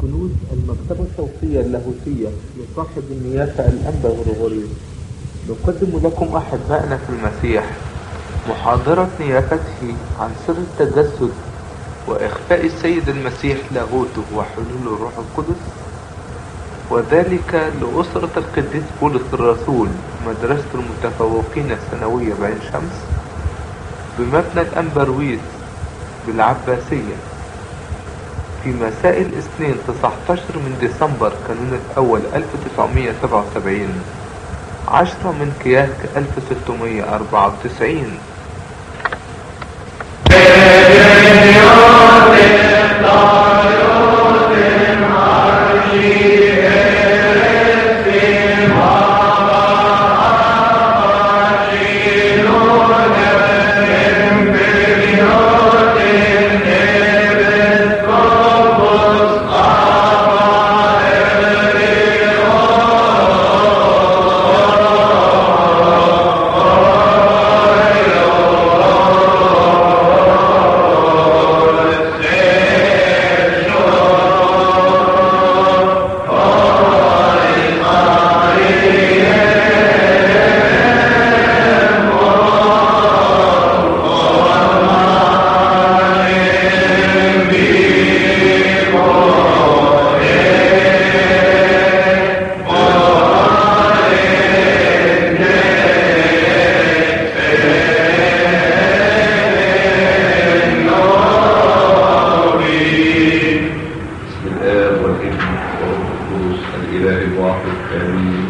كنوز المكتبة الصوتية اللاهوتية لصاحب النيافة الأنبا غرغوريوس نقدم لكم أحبائنا في المسيح محاضرة نيافته عن سر التجسد وإخفاء السيد المسيح لاهوته وحلول الروح القدس وذلك لأسرة القديس بولس الرسول مدرسة المتفوقين الثانوية بعين شمس بمبنى الأنبرويس بالعباسية في مساء الاثنين 19 من ديسمبر كانون الأول 1977 عشرة من كياك 1694 بسم الآب والابن والروح القدس الإله الواحد آمين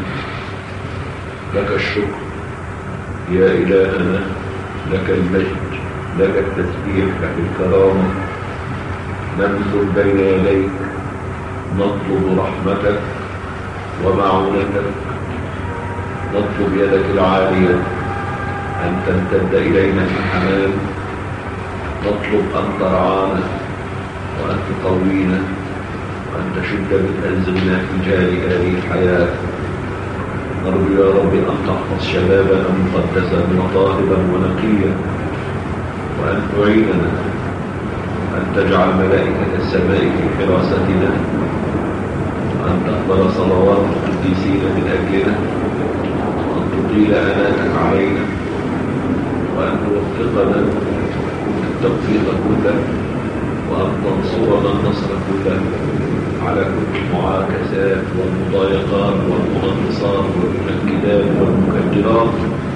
لك الشكر يا إلهنا لك المجد لك التسبيح لك الكرامة ننزل بين يديك نطلب رحمتك ومعونتك نطلب يدك العالية أن تمتد إلينا في حنان نطلب أن ترعانا وأن تقوينا وأن تشد من أنزلنا في جال هذه الحياة نرجو يا رب أن تحفظ شبابنا مقدسا وطاهرا ونقيا وأن تعيننا أن تجعل ملائكة السماء في حراستنا وأن تقبل صلوات القديسين من أجلنا وأن تطيل أناتك علينا وأن توفقنا التوفيق كله وأن تنصرنا النصر كله على كل المعاكسات والمضايقات والمنغصات والمنكدات والمكدرات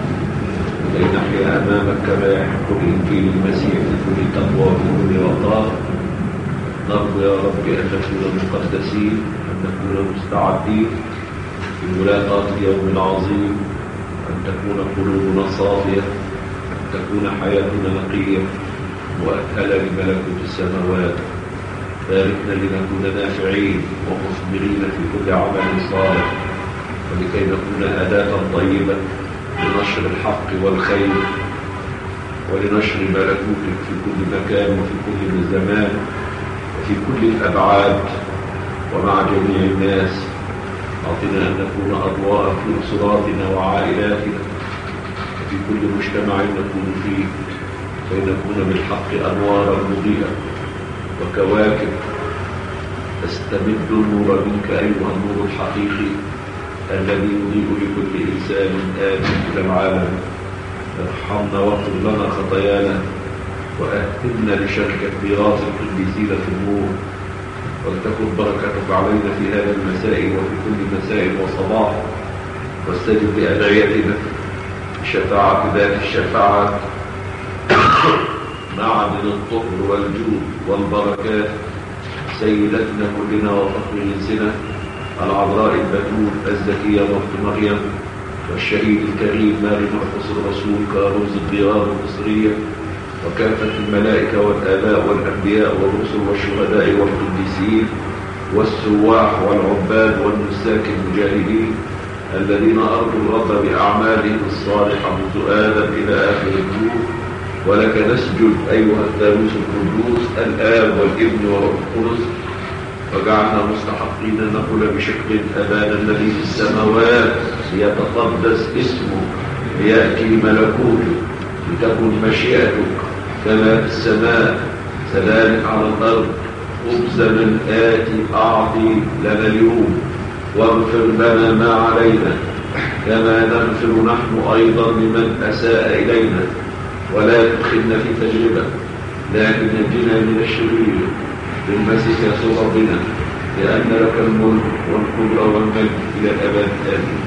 كي نحيا أمامك كما يحق الإنجيل المسيح بكل تقوى وبكل وقار نرجو يا رب أن نكون مقدسين أن نكون مستعدين في ملاقاة اليوم العظيم أن تكون قلوبنا صافية أن تكون حياتنا نقية مؤهلة لملكوت السماوات باركنا لنكون نافعين ومثمرين في كل عمل صالح ولكي نكون أداة طيبة لنشر الحق والخير ولنشر ملكوتك في كل مكان وفي كل زمان وفي كل الأبعاد ومع جميع الناس أعطنا أن نكون أضواء في أسراتنا وعائلاتنا وفي كل مجتمع نكون فيه كي نكون بالحق أنوارا مضيئة وكواكب تستمد النور منك أيها النور الحقيقي الذي يضيء لكل إنسان آت إلى العالم ارحمنا واغفر لنا خطايانا وأهلنا لشركة ميراث القديسين في النور ولتكن بركتك علينا في هذا المساء وفي كل مساء وصباح واستجب لأدعيتنا بشفاعة ذات الشفاعات معدن الطهر والجود والبركات سيدتنا كلنا وفخر جنسنا العذراء البتول الزكية بنت مريم والشهيد الكريم ماري مرقس الرسول كرمز الديار المصرية وكافة الملائكة والآباء والأنبياء والرسل والشهداء والقديسين والسواح والعباد والنساك المجاهدين الذين أرضوا الرب بأعمالهم الصالحة منذ آدم إلى آخر الجود ولك نسجد أيها الثالوث القدوس الآب والابن والروح القدس وجعلنا مستحقين أن نقول بشكل أبانا الذي في السماوات ليتقدس اسمك ليأتي ملكوتك لتكن مشيئتك كما في السماء كذلك على الأرض خبزنا الآتي أعطي لنا اليوم واغفر لنا ما علينا كما نغفر نحن أيضا لمن أساء إلينا ولا تدخلنا في تجربة لكن نجنا من الشرير بالمسيح يسوع ربنا لأن لك الملك والقدرة والمجد إلى الأبد آمين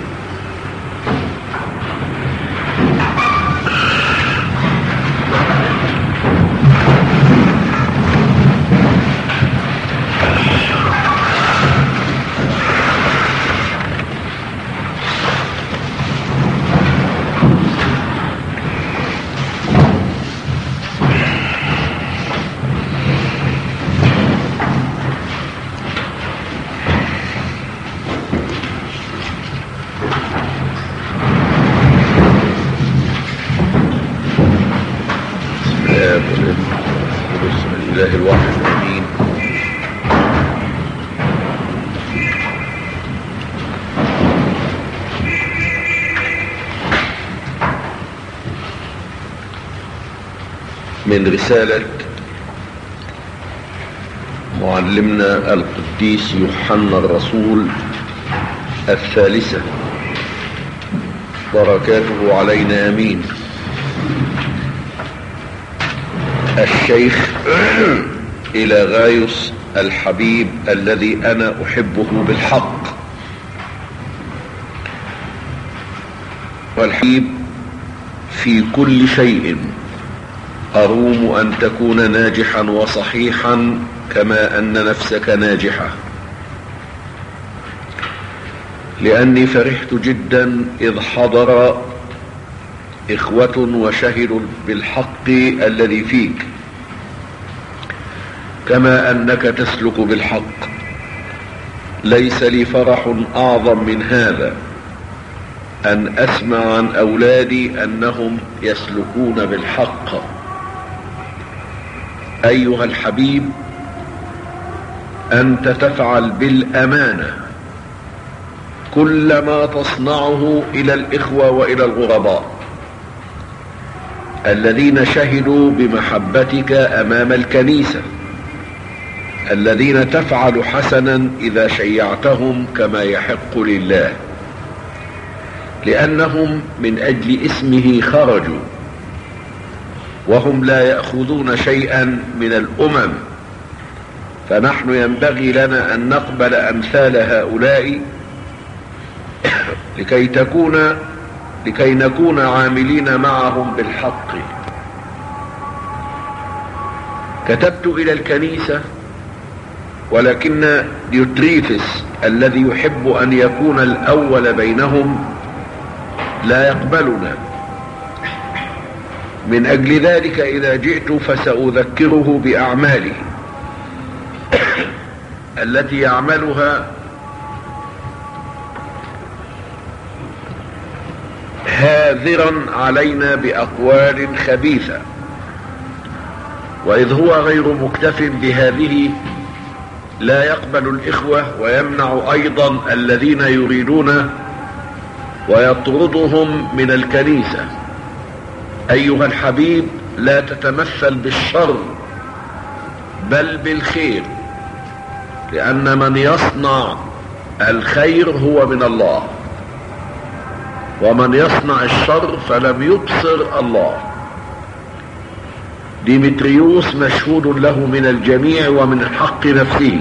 الآب والابن والقدس الإله الواحد آمين من رسالة معلمنا القديس يوحنا الرسول الثالثة بركاته علينا آمين الشيخ إلى غايس الحبيب الذي أنا أحبه بالحق والحبيب في كل شيء أروم أن تكون ناجحا وصحيحا كما أن نفسك ناجحة لأني فرحت جدا إذ حضر إخوة وشهدوا بالحق الذي فيك كما أنك تسلك بالحق ليس لي فرح أعظم من هذا أن أسمع عن أولادي أنهم يسلكون بالحق أيها الحبيب أنت تفعل بالأمانة كل ما تصنعه إلى الإخوة وإلى الغرباء الذين شهدوا بمحبتك امام الكنيسه الذين تفعل حسنا اذا شيعتهم كما يحق لله لانهم من اجل اسمه خرجوا وهم لا ياخذون شيئا من الامم فنحن ينبغي لنا ان نقبل امثال هؤلاء لكي تكون لكي نكون عاملين معهم بالحق كتبت الى الكنيسة ولكن ديوتريفس الذي يحب ان يكون الاول بينهم لا يقبلنا من اجل ذلك اذا جئت فساذكره باعماله التي يعملها هاذرا علينا باقوال خبيثه واذ هو غير مكتف بهذه لا يقبل الاخوه ويمنع ايضا الذين يريدون ويطردهم من الكنيسه ايها الحبيب لا تتمثل بالشر بل بالخير لان من يصنع الخير هو من الله ومن يصنع الشر فلم يبصر الله ديمتريوس مشهود له من الجميع ومن حق نفسه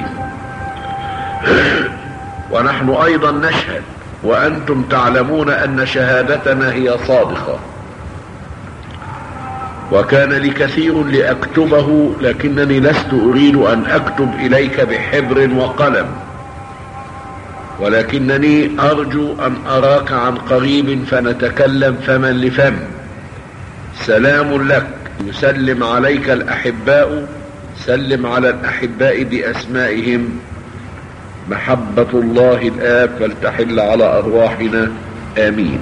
ونحن ايضا نشهد وانتم تعلمون ان شهادتنا هي صادقه وكان لي كثير لاكتبه لكنني لست اريد ان اكتب اليك بحبر وقلم ولكنني ارجو ان اراك عن قريب فنتكلم فما لفم سلام لك يسلم عليك الاحباء سلم على الاحباء باسمائهم محبة الله الآب فلتحل على أرواحنا آمين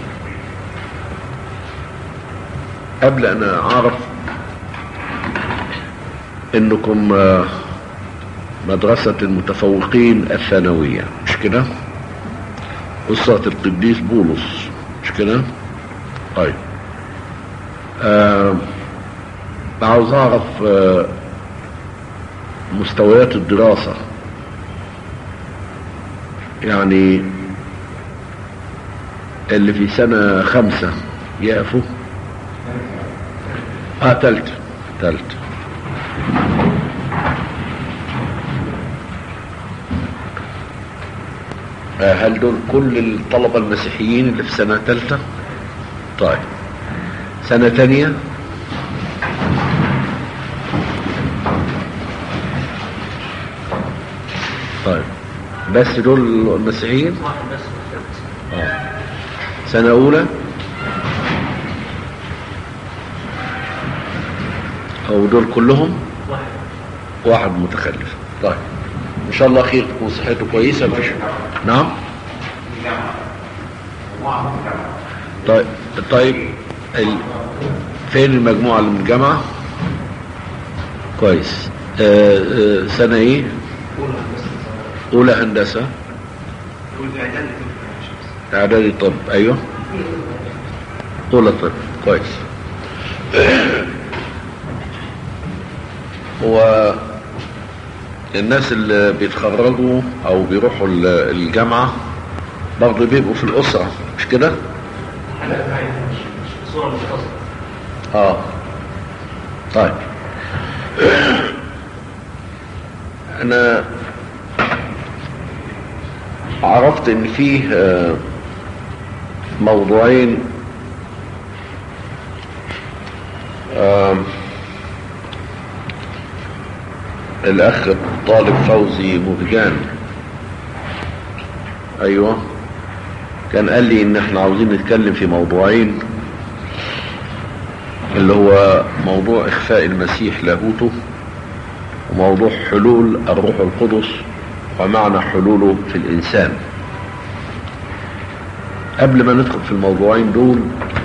قبل أن أعرف إنكم مدرسة المتفوقين الثانوية مش كده قصة القديس بولس مش كده طيب آه عاوز أعرف آه مستويات الدراسة يعني اللي في سنة خمسة يقفوا اه تالتة تالتة آه هل دول كل الطلبة المسيحيين اللي في سنة تالتة طيب سنة تانية طيب بس دول المسيحيين آه. سنة أولى أو دول كلهم واحد متخلف طيب إن شاء الله خير تكون صحته كويسة مفيش نعم طيب طيب ال... فين المجموعة اللي من الجامعة كويس آه آه سنة ايه اولى هندسة اعدادي طب ايوه اولى طب كويس هو الناس اللي بيتخرجوا او بيروحوا الجامعة برضه بيبقوا في الاسرة مش كده اه طيب انا عرفت ان فيه موضوعين الاخ الطالب فوزي مرجان ايوه كان قال لي ان احنا عاوزين نتكلم في موضوعين اللي هو موضوع اخفاء المسيح لاهوته وموضوع حلول الروح القدس ومعنى حلوله في الانسان قبل ما ندخل في الموضوعين دول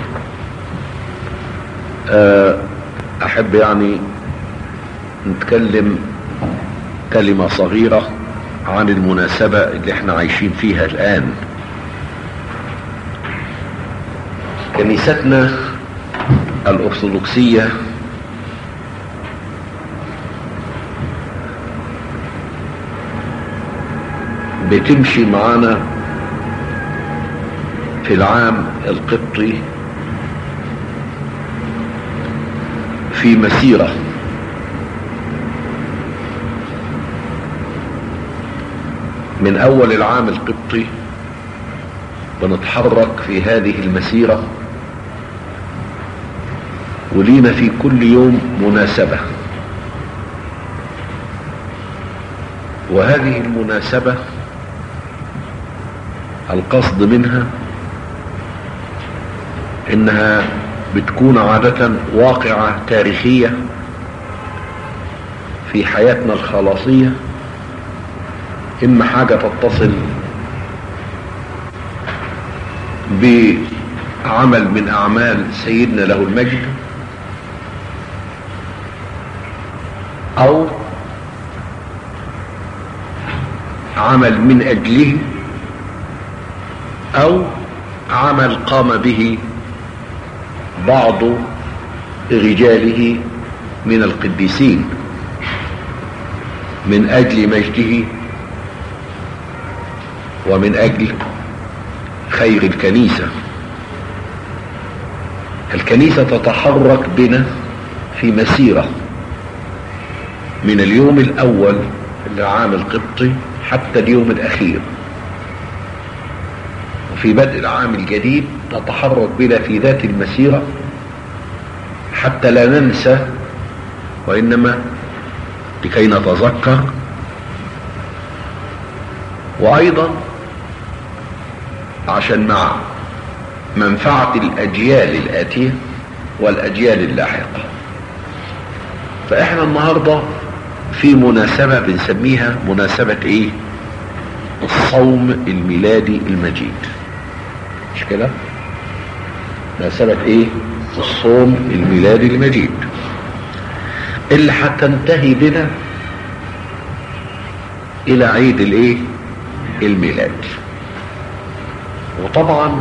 احب يعني نتكلم كلمة صغيرة عن المناسبة اللي احنا عايشين فيها الآن كنيستنا الأرثوذكسية بتمشي معانا في العام القبطي في مسيرة من أول العام القبطي بنتحرك في هذه المسيرة ولينا في كل يوم مناسبة وهذه المناسبة القصد منها انها بتكون عادة واقعة تاريخية في حياتنا الخلاصية اما حاجة تتصل بعمل من اعمال سيدنا له المجد او عمل من اجله او عمل قام به بعض رجاله من القديسين من اجل مجده ومن اجل خير الكنيسة الكنيسة تتحرك بنا في مسيرة من اليوم الاول للعام القبطي حتى اليوم الاخير وفي بدء العام الجديد نتحرك بنا في ذات المسيرة حتى لا ننسى وإنما لكي نتذكر وأيضا عشان مع منفعة الأجيال الآتية والأجيال اللاحقة فإحنا النهاردة في مناسبة بنسميها مناسبة إيه الصوم الميلادي المجيد مش كده مناسبة ايه الصوم الميلادي المجيد اللي هتنتهي بنا الى عيد الايه الميلاد وطبعا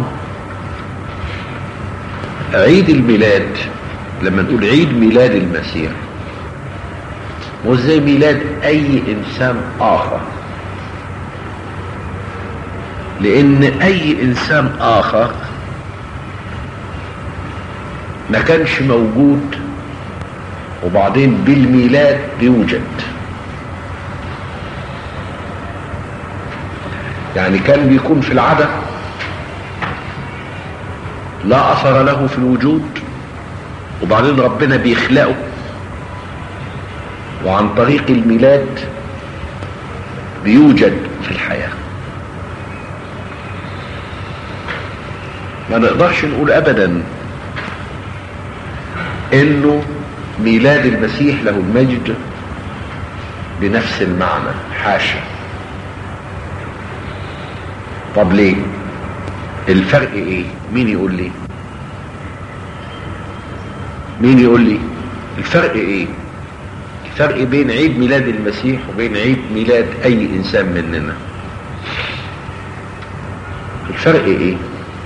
عيد الميلاد لما نقول عيد ميلاد المسيح مش زي ميلاد اي انسان اخر لان اي انسان اخر ما كانش موجود وبعدين بالميلاد بيوجد يعني كان بيكون في العدم لا اثر له في الوجود وبعدين ربنا بيخلقه وعن طريق الميلاد بيوجد في الحياة ما نقدرش نقول ابدا انه ميلاد المسيح له المجد بنفس المعنى حاشا طب ليه الفرق ايه مين يقول لي مين يقول لي الفرق ايه الفرق بين عيد ميلاد المسيح وبين عيد ميلاد اي انسان مننا الفرق ايه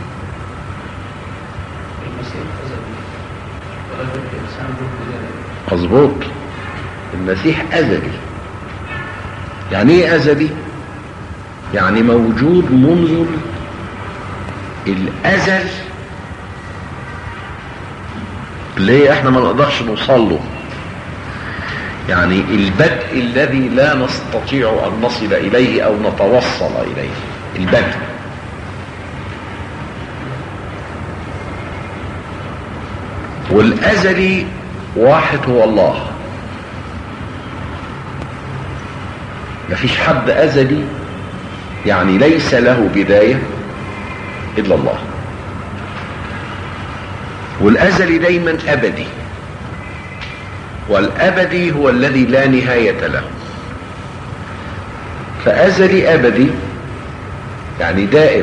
المسيح أزلي ولكن الإنسان ذو بداية مظبوط المسيح ازلي يعني ايه ازلي يعني موجود منذ الازل اللي هي احنا ما نقدرش نوصل له يعني البدء الذي لا نستطيع ان نصل اليه او نتوصل اليه البدء والازلي واحد هو الله مفيش حد ازلي يعني ليس له بداية الا الله والازلي دايما ابدي والابدي هو الذي لا نهاية له فازلي ابدي يعني دائم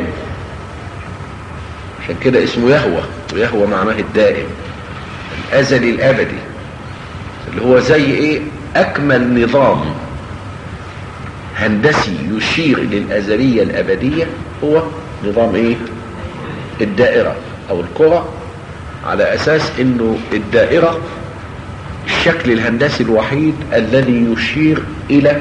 عشان كده اسمه يهوى ويهوى معناه الدائم الازلي الابدي اللي هو زي ايه اكمل نظام هندسي يشير للازليه الابديه هو نظام ايه الدائره او الكره على اساس انه الدائره الشكل الهندسي الوحيد الذي يشير الى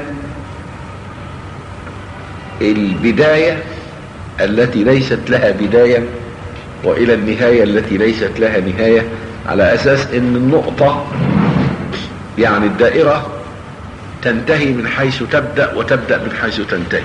البدايه التي ليست لها بدايه والى النهايه التي ليست لها نهايه على اساس ان النقطه يعني الدائره تنتهي من حيث تبدا وتبدا من حيث تنتهي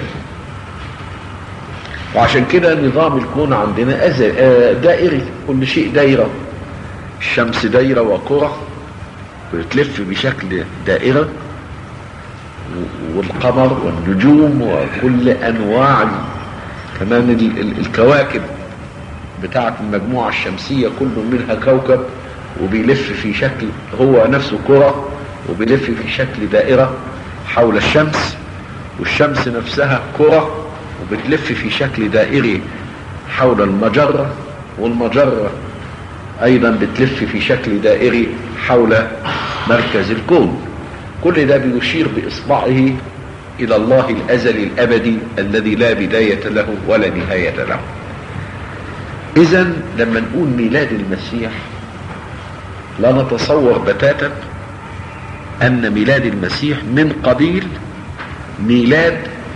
وعشان كده نظام الكون عندنا أزل آه، دائري كل شيء دايره الشمس دايره وكره بتلف بشكل دائره و- والقمر والنجوم وكل انواع ال- كمان ال- ال- الكواكب بتاعه المجموعه الشمسيه كل منها كوكب وبيلف في شكل هو نفسه كره وبيلف في شكل دائره حول الشمس والشمس نفسها كره وبتلف في شكل دائري حول المجره والمجره ايضا بتلف في شكل دائري حول مركز الكون كل ده بيشير باصبعه الى الله الازلي الابدي الذي لا بدايه له ولا نهايه له اذا لما نقول ميلاد المسيح لا نتصور بتاتا ان ميلاد المسيح من قبيل ميلاد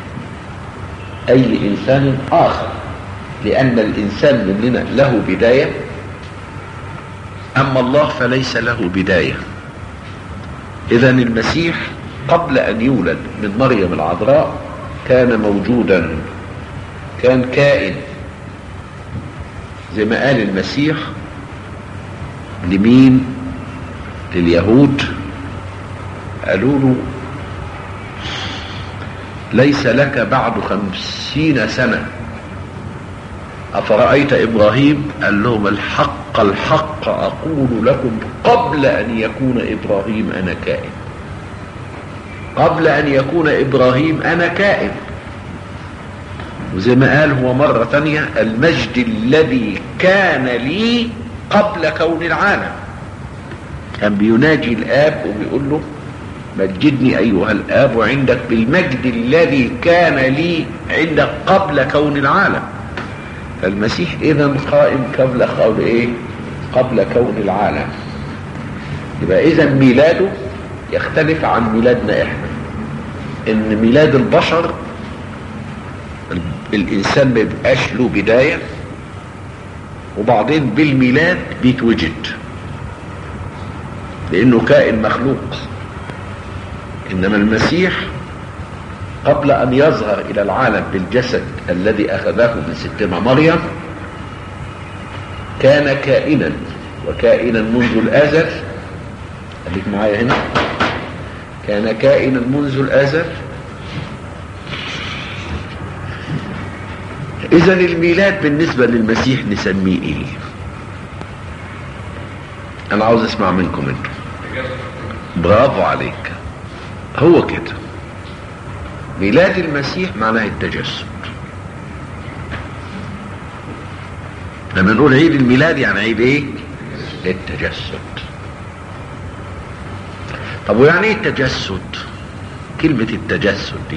اي انسان اخر لان الانسان مننا له بدايه اما الله فليس له بدايه اذا المسيح قبل ان يولد من مريم العذراء كان موجودا كان كائن زي ما قال المسيح لمين لليهود قالوا له ليس لك بعد خمسين سنة أفرأيت إبراهيم قال لهم الحق الحق أقول لكم قبل أن يكون إبراهيم أنا كائن قبل أن يكون إبراهيم أنا كائن وزي ما قال هو مرة تانية المجد الذي كان لي قبل كون العالم كان بيناجي الآب وبيقول له مجدني أيها الآب عندك بالمجد الذي كان لي عندك قبل كون العالم فالمسيح إذا قائم قبل قول إيه قبل كون العالم يبقى إذا ميلاده يختلف عن ميلادنا احنا ان ميلاد البشر ال- الانسان ما يبقاش له بداية وبعدين بالميلاد بيتوجد لانه كائن مخلوق انما المسيح قبل ان يظهر الى العالم بالجسد الذي اخذه من ستنا مريم كان كائنا وكائنا منذ الازل خليك معايا هنا كان كائنا منذ الازل اذا الميلاد بالنسبة للمسيح نسميه ايه انا عاوز اسمع منكم انتم برافو عليك هو كده ميلاد المسيح معناه التجسد لما نقول عيد الميلاد يعني عيد ايه التجسد طب ويعني ايه التجسد كلمة التجسد دي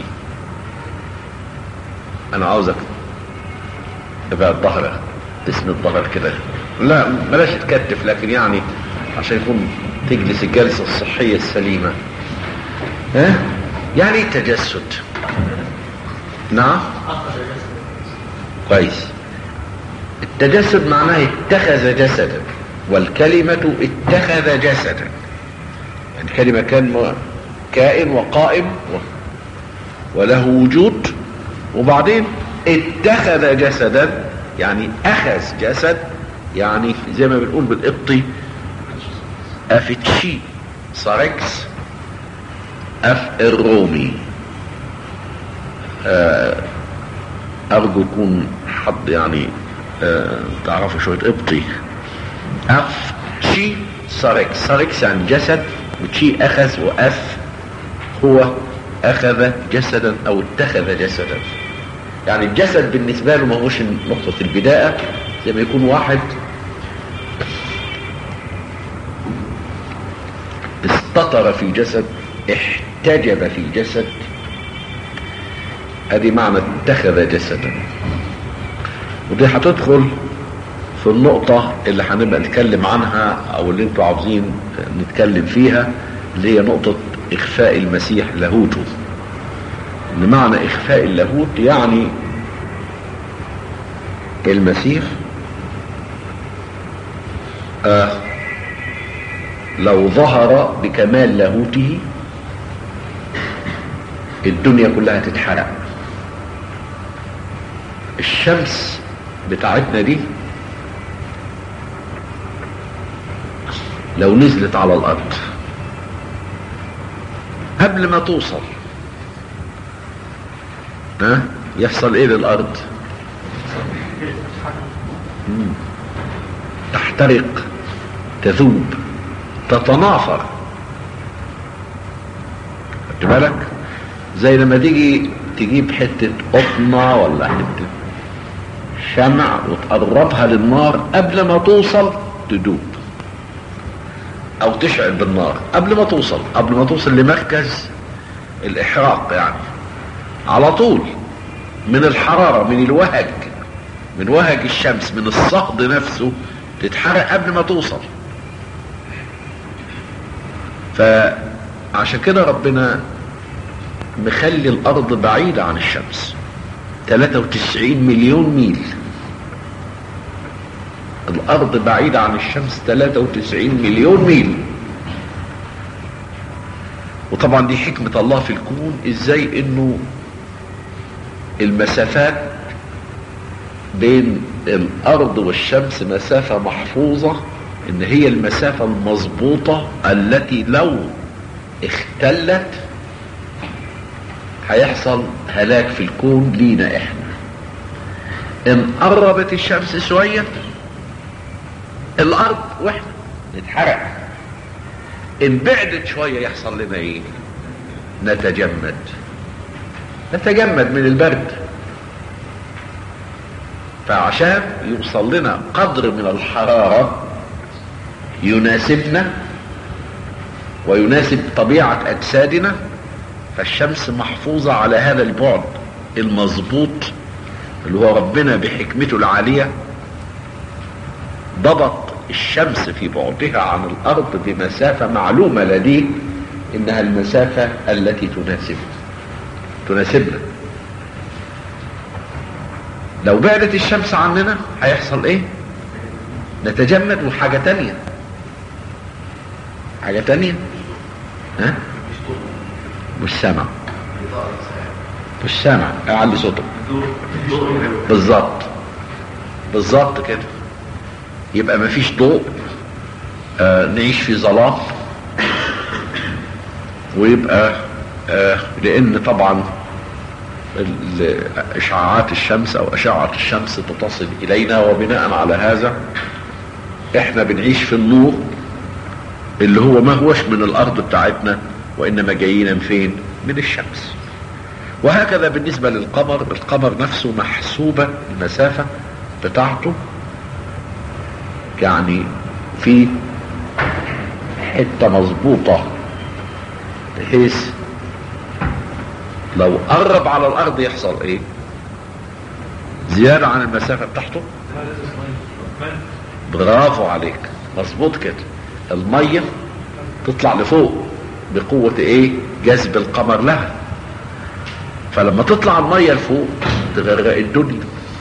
انا عاوزك تبقى الظهر اسم الظهر كده لا بلاش تكتف لكن يعني عشان يكون تجلس الجلسة الصحية السليمة ها يعني ايه التجسد نعم كويس التجسد معناه اتخذ جسدا والكلمة اتخذ جسدا يعني كلمة كان م- كائن وقائم و- وله وجود وبعدين اتخذ جسدا يعني اخذ جسد يعني زي ما بنقول بالقبطي افتشي ساركس اف الرومي آه، ارجو يكون حد يعني آه، تعرفوا شويه قبطي اف شي ساركس ساركس يعني جسد وشي اخذ واف هو اخذ جسدا او اتخذ جسدا يعني الجسد بالنسبه له ما هوش نقطه البدايه زي ما يكون واحد استطر في جسد احتجب في جسد ادي معنى اتخذ جسدا ودي هتدخل في النقطة اللي هنبقى نتكلم عنها او اللي انتوا عاوزين نتكلم فيها اللي هي نقطة اخفاء المسيح لاهوته ان معنى اخفاء اللاهوت يعني المسيح آه لو ظهر بكمال لاهوته الدنيا كلها تتحرق الشمس بتاعتنا دي لو نزلت على الارض قبل ما توصل ها يحصل ايه للارض مم. تحترق تذوب تتناثر خدت بالك زي لما تيجي تجيب حتة قطنة ولا حتة شمع وتقربها للنار قبل ما توصل تدوب او تشعل بالنار قبل ما توصل قبل ما توصل لمركز الاحراق يعني على طول من الحرارة من الوهج من وهج الشمس من الصهد نفسه تتحرق قبل ما توصل فعشان كده ربنا مخلي الارض بعيدة عن الشمس 93 مليون ميل الارض بعيدة عن الشمس 93 مليون ميل وطبعا دي حكمة الله في الكون ازاي انه المسافات بين الارض والشمس مسافة محفوظة ان هي المسافة المظبوطة التي لو اختلت هيحصل هلاك في الكون لينا احنا ان قربت الشمس شوية الارض واحنا نتحرق ان بعدت شوية يحصل لنا ايه نتجمد نتجمد من البرد فعشان يوصل لنا قدر من الحرارة يناسبنا ويناسب طبيعة أجسادنا فالشمس محفوظة على هذا البعد المظبوط اللي هو ربنا بحكمته العالية ضبط الشمس في بعدها عن الأرض بمسافة معلومة لديه انها المسافة التي تناسبنا تناسبنا لو بعدت الشمس عننا هيحصل ايه نتجمد وحاجة تانية حاجة تانية ها مش سامع مش سامع اعلي صوتك بالظبط بالظبط كده يبقى مفيش ضوء آه نعيش في ظلام ويبقى آه لان طبعا ال- اشعاعات الشمس او اشعة الشمس تصل الينا وبناء على هذا احنا بنعيش في النور اللي هو ما هوش من الارض بتاعتنا وانما جايين من فين من الشمس وهكذا بالنسبة للقمر القمر نفسه محسوبة المسافة بتاعته يعني في حتة مظبوطة بحيث لو قرب على الارض يحصل ايه زيادة عن المسافة بتاعته برافو عليك مظبوط كده المية تطلع لفوق بقوة ايه جذب القمر لها فلما تطلع المية لفوق تغرق الدنيا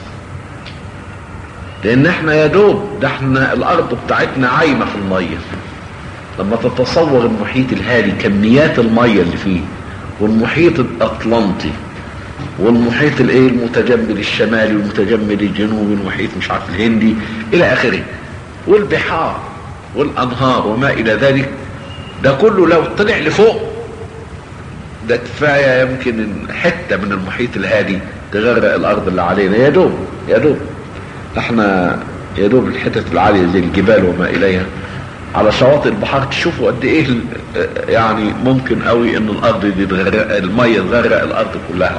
لان احنا يا دوب ده احنا الارض بتاعتنا عايمة في المية لما تتصور المحيط الهادي كميات المية اللي فيه والمحيط الاطلنطي والمحيط الايه المتجمد الشمالي والمتجمد الجنوبي والمحيط مش عارف الهندي الى اخره والبحار والانهار وما الى ذلك ده كله لو طلع لفوق ده كفايه يمكن إن حته من المحيط الهادي تغرق الارض اللي علينا يا دوب يا دوب احنا يا دوب الحتت العاليه زي الجبال وما اليها على شواطئ البحر تشوفوا قد ايه ال- يعني ممكن قوي ان الارض دي تغرق الميه تغرق الارض كلها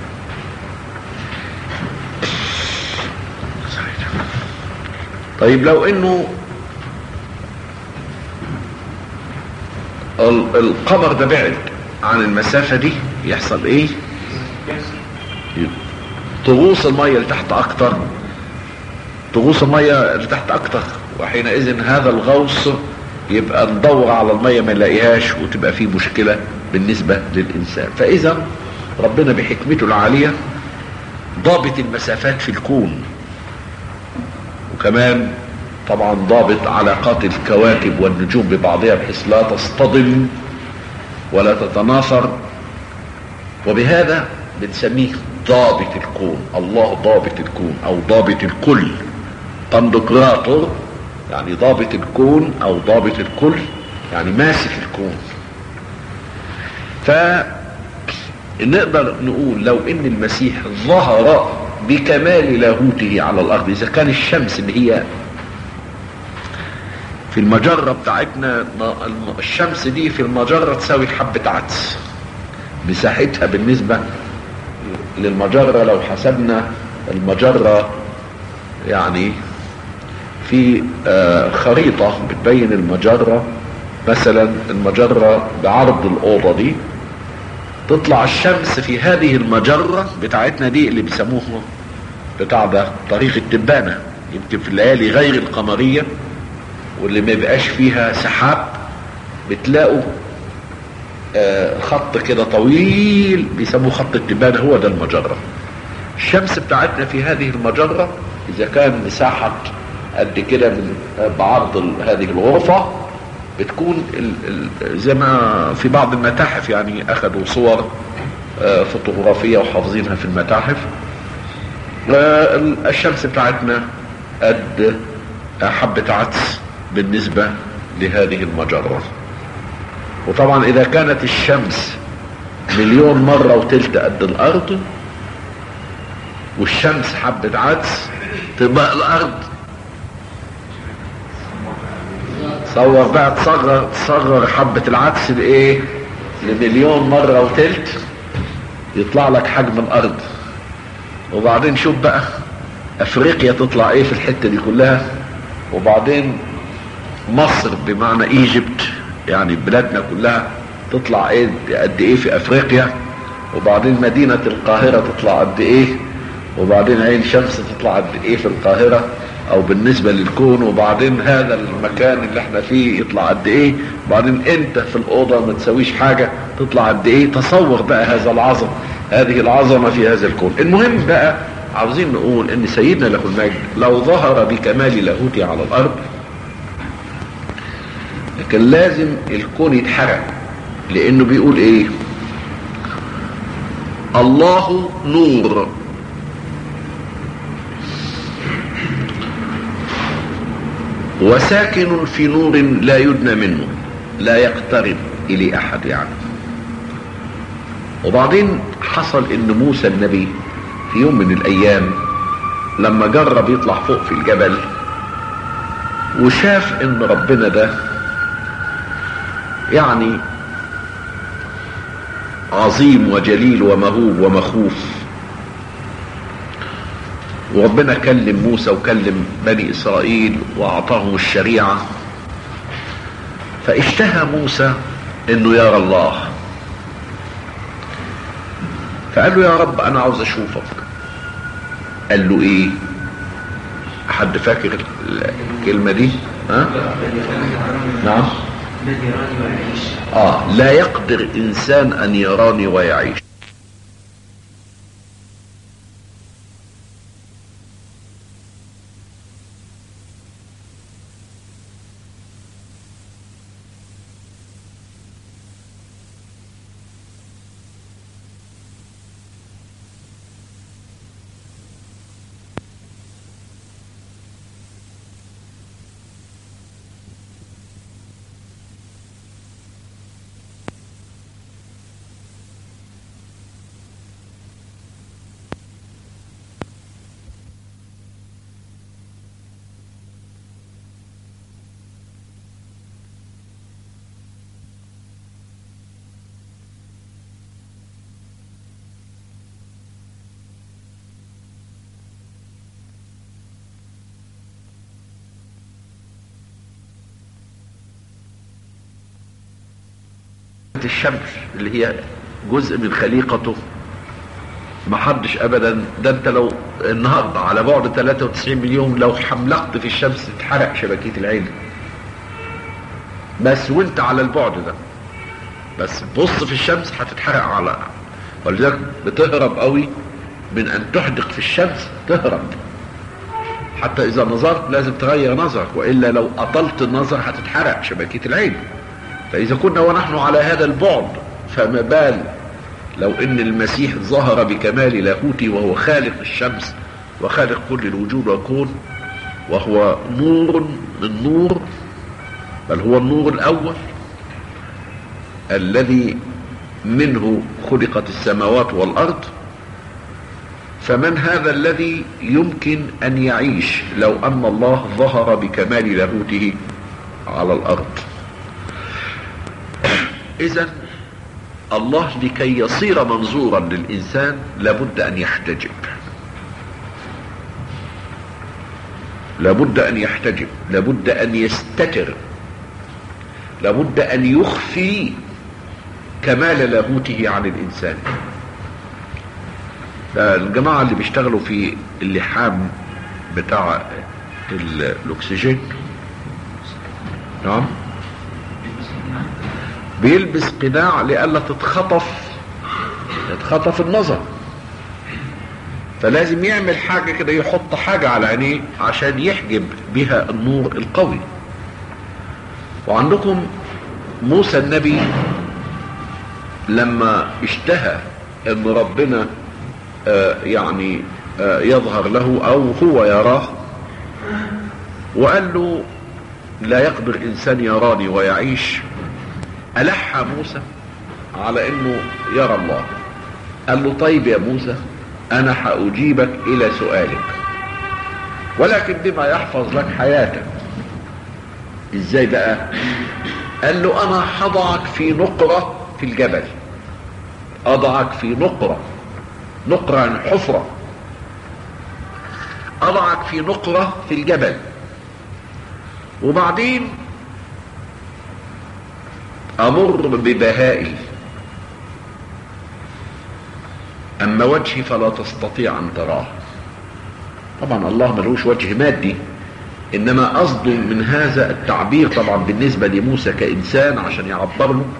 طيب لو انه ال- القمر ده بعد عن المسافة دي يحصل ايه تغوص المية لتحت اكتر تغوص المية لتحت اكتر وحينئذ هذا الغوص يبقى ندور على المية ما نلاقيهاش وتبقى فيه مشكلة بالنسبة للانسان فاذا ربنا بحكمته العالية ضابط المسافات في الكون وكمان طبعا ضابط علاقات الكواكب والنجوم ببعضها بحيث لا تصطدم ولا تتناثر وبهذا بنسميه ضابط الكون الله ضابط الكون او ضابط الكل قندقراطور يعني ضابط الكون او ضابط الكل يعني ماسك الكون فنقدر نقول لو ان المسيح ظهر بكمال لاهوته على الارض اذا كان الشمس اللي هي في المجرة بتاعتنا الشمس دي في المجرة تساوي حبة عدس مساحتها بالنسبة للمجرة لو حسبنا المجرة يعني في آه، خريطة بتبين المجرة مثلا المجرة بعرض الأوضة دي تطلع الشمس في هذه المجرة بتاعتنا دي اللي بيسموها بتاع ده طريق التبانة يمكن في الليالي غير القمرية واللي ما يبقاش فيها سحاب بتلاقوا آه، خط كده طويل بيسموه خط التبانة هو ده المجرة الشمس بتاعتنا في هذه المجرة اذا كان مساحة قد كده من آه، بعرض ال- هذه الغرفة بتكون ال- ال- زي ما في بعض المتاحف يعني اخذوا صور آه، فوتوغرافية وحافظينها في المتاحف آه، ال- الشمس بتاعتنا قد حبة عدس بالنسبة لهذه المجرة وطبعا اذا كانت الشمس مليون مرة وتلت قد الارض والشمس حبة عدس تبقى الارض تصور بقى تصغر تصغر حبة العدس لايه لمليون مرة وتلت يطلع لك حجم الارض وبعدين شوف بقى افريقيا تطلع ايه في الحتة دي كلها وبعدين مصر بمعنى ايجيبت يعني بلادنا كلها تطلع ايه قد ايه في افريقيا وبعدين مدينة القاهرة تطلع قد ايه وبعدين عين شمس تطلع قد ايه في القاهرة او بالنسبة للكون وبعدين هذا المكان اللي احنا فيه يطلع قد ايه وبعدين انت في الاوضة ما تسويش حاجة تطلع قد ايه تصور بقى هذا العظم هذه العظمة في هذا الكون المهم بقى عاوزين نقول ان سيدنا له المجد لو ظهر بكمال لاهوته على الارض لكن لازم الكون يتحرق لانه بيقول ايه الله نور وساكن في نور لا يدنى منه لا يقترب اليه احد يعني وبعدين حصل ان موسى النبي في يوم من الايام لما جرب يطلع فوق في الجبل وشاف ان ربنا ده يعني عظيم وجليل ومهوب ومخوف وربنا كلم موسى وكلم بني اسرائيل واعطاهم الشريعه فاشتهى موسى انه يرى الله فقال له يا رب انا عاوز اشوفك قال له ايه حد فاكر الكلمه دي ها نعم الذي يراني ويعيش اه لا يقدر انسان ان يراني ويعيش الشمس اللي هي جزء من خليقته ما حدش ابدا ده انت لو النهارده على بعد 93 مليون لو حملقت في الشمس تتحرق شبكيه العين بس وانت على البعد ده بس بص في الشمس هتتحرق على ولذلك بتهرب قوي من ان تحدق في الشمس تهرب حتى اذا نظرت لازم تغير نظرك والا لو اطلت النظر هتتحرق شبكيه العين فإذا كنا ونحن على هذا البعد فما بال لو ان المسيح ظهر بكمال لاهوته وهو خالق الشمس وخالق كل الوجود والكون وهو نور من نور بل هو النور الاول الذي منه خلقت السماوات والارض فمن هذا الذي يمكن ان يعيش لو ان الله ظهر بكمال لاهوته على الارض اذا الله لكي يصير منظورا للانسان لابد ان يحتجب لابد ان يحتجب لابد ان يستتر لابد ان يخفي كمال لاهوته عن الانسان ده الجماعة اللي بيشتغلوا في اللحام بتاع ال- الاكسجين نعم بيلبس قناع لئلا تتخطف تتخطف النظر فلازم يعمل حاجة كده يحط حاجة على عينيه عشان يحجب بها النور القوي وعندكم موسى النبي لما اشتهى ان ربنا آه يعني آه يظهر له او هو يراه وقال له لا يقدر انسان يراني ويعيش ألح موسى على انه يرى الله قال له طيب يا موسى انا هاجيبك الى سؤالك ولكن بما يحفظ لك حياتك ازاي بقى قال له انا هضعك في نقرة في الجبل اضعك في نقرة نقرة عن حفرة اضعك في نقرة في الجبل وبعدين امر ببهائي اما وجهي فلا تستطيع ان تراه طبعا الله ملوش وجه مادي انما قصده من هذا التعبير طبعا بالنسبة لموسى كإنسان عشان يعبر له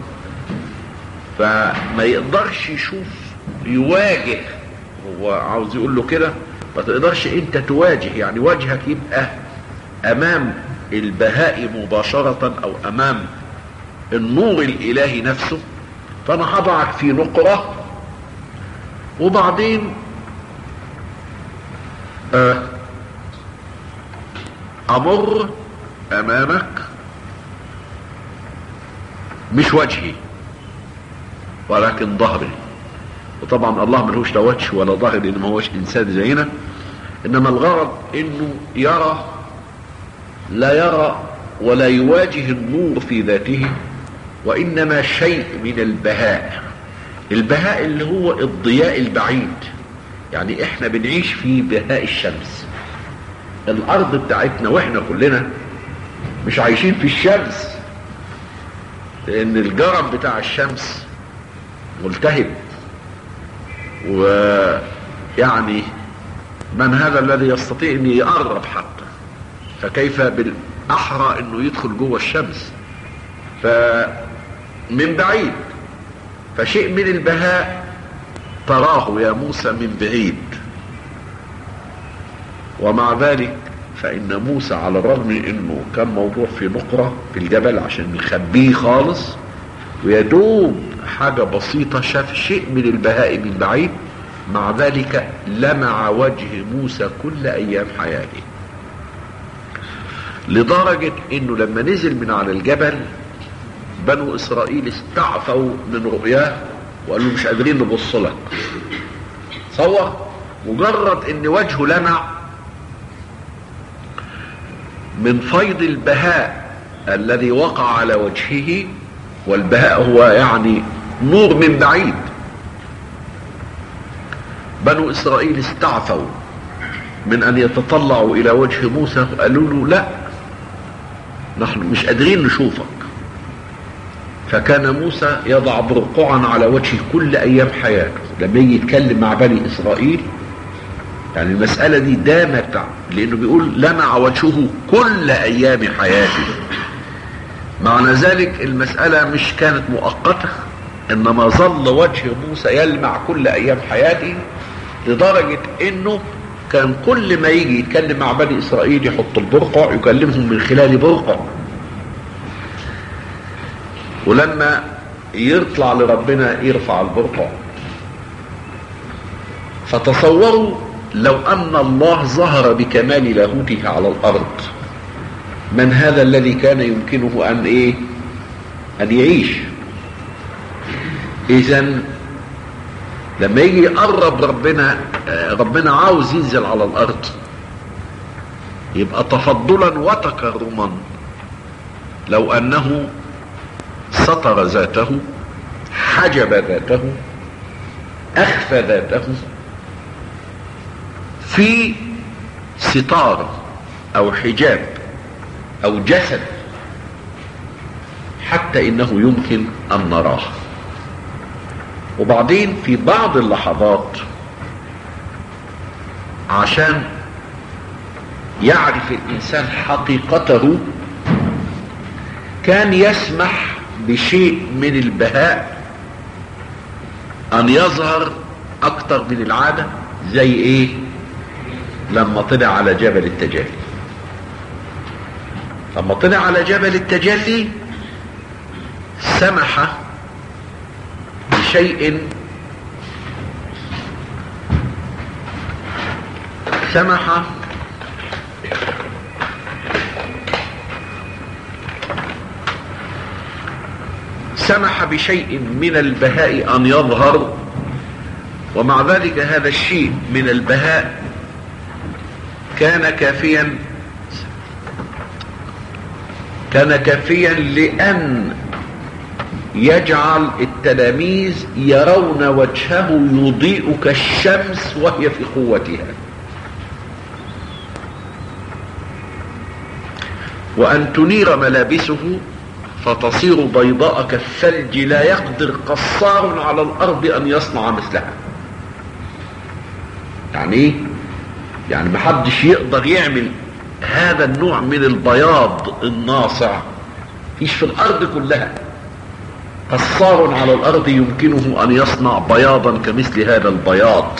فما يقدرش يشوف يواجه هو عاوز يقول له كده ما تقدرش انت تواجه يعني وجهك يبقى امام البهاء مباشرة او امام النور الالهي نفسه فانا هضعك في نقرة وبعدين آه امر امامك مش وجهي ولكن ظهري وطبعا الله ملهوش لا وجه ولا ظهر لان ما هوش انسان زينا انما الغرض انه يرى لا يرى ولا يواجه النور في ذاته وانما شيء من البهاء البهاء اللي هو الضياء البعيد يعني احنا بنعيش في بهاء الشمس الارض بتاعتنا واحنا كلنا مش عايشين في الشمس لان الجرم بتاع الشمس ملتهب ويعني من هذا الذي يستطيع ان يقرب حتى فكيف بالاحرى انه يدخل جوه الشمس فمن بعيد فشيء من البهاء تراه يا موسى من بعيد ومع ذلك فإن موسى على الرغم من أنه كان موضوع في نقرة في الجبل عشان يخبيه خالص ويدوب حاجة بسيطة شاف شيء من البهاء من بعيد مع ذلك لمع وجه موسى كل أيام حياته لدرجة أنه لما نزل من على الجبل بنو إسرائيل استعفوا من رؤياه وقالوا مش قادرين نبص لك صور مجرد ان وجهه لمع من فيض البهاء الذي وقع على وجهه والبهاء هو يعني نور من بعيد بنو اسرائيل استعفوا من ان يتطلعوا الى وجه موسى قالوا له لا نحن مش قادرين نشوفك فكان موسى يضع برقعا على وجهه كل ايام حياته لما يجي يتكلم مع بني اسرائيل يعني المسألة دي دامت لانه بيقول لمع وجهه كل ايام حياته معنى ذلك المسألة مش كانت مؤقتة انما ظل وجه موسى يلمع كل ايام حياته لدرجة انه كان كل ما يجي يتكلم مع بني اسرائيل يحط البرقع يكلمهم من خلال برقع ولما يطلع لربنا يرفع البرقع فتصوروا لو ان الله ظهر بكمال لاهوته على الارض من هذا الذي كان يمكنه ان ايه ان يعيش اذا لما يجي يقرب ربنا ربنا عاوز ينزل على الارض يبقى تفضلا وتكرما لو انه سطر ذاته حجب ذاته اخفى ذاته في ستار او حجاب او جسد حتى انه يمكن ان نراه وبعدين في بعض اللحظات عشان يعرف الانسان حقيقته كان يسمح بشيء من البهاء ان يظهر اكتر من العادة زي ايه لما طلع على جبل التجلي لما طلع على جبل التجلي سمح بشيء سمح سمح بشيء من البهاء ان يظهر ومع ذلك هذا الشيء من البهاء كان كافيا كان كافيا لان يجعل التلاميذ يرون وجهه يضيء كالشمس وهي في قوتها وان تنير ملابسه فتصير بيضاء كالثلج لا يقدر قصار على الارض ان يصنع مثلها يعني ايه يعني محدش يقدر يعمل هذا النوع من البياض الناصع فيش في الارض كلها قصار على الارض يمكنه ان يصنع بياضا كمثل هذا البياض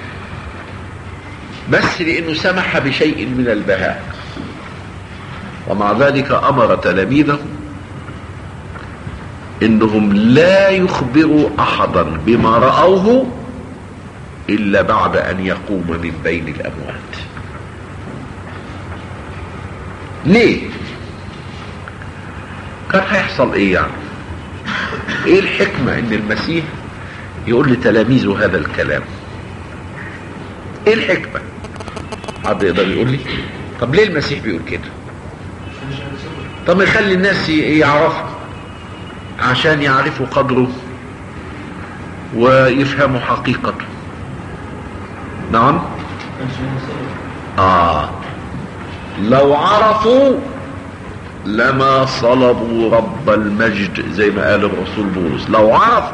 بس لانه سمح بشيء من البهاء ومع ذلك امر تلاميذه انهم لا يخبروا احدا بما راوه الا بعد ان يقوم من بين الاموات ليه كان هيحصل ايه يعني ايه الحكمة ان المسيح يقول لتلاميذه هذا الكلام ايه الحكمة حد يقدر يقول لي طب ليه المسيح بيقول كده طب ما يخلي الناس يعرفوا عشان يعرفوا قدره ويفهموا حقيقته نعم اه لو عرفوا لما صلبوا رب المجد زي ما قال الرسول بولس لو عرفوا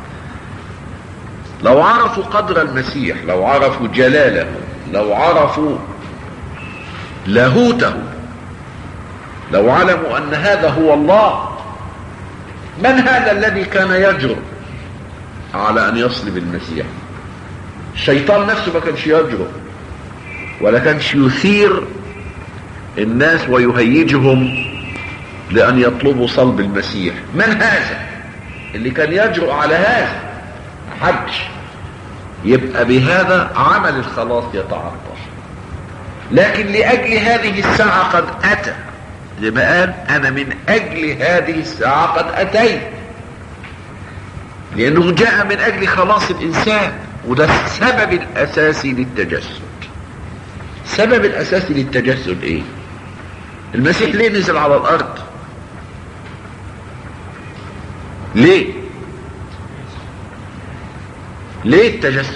لو عرفوا قدر المسيح لو عرفوا جلاله لو عرفوا لاهوته لو علموا ان هذا هو الله من هذا الذي كان يجرؤ على ان يصلب المسيح الشيطان نفسه ما كانش يجرؤ ولا كانش يثير الناس ويهيجهم لأن يطلبوا صلب المسيح من هذا اللي كان يجرؤ على هذا حدش يبقى بهذا عمل الخلاص يتعطل لكن لأجل هذه الساعة قد أتى زي ما قال أنا من أجل هذه الساعة قد أتيت لأنه جاء من أجل خلاص الإنسان وده السبب الأساسي للتجسد السبب الأساسي للتجسد إيه المسيح ليه نزل على الأرض ليه ليه التجسد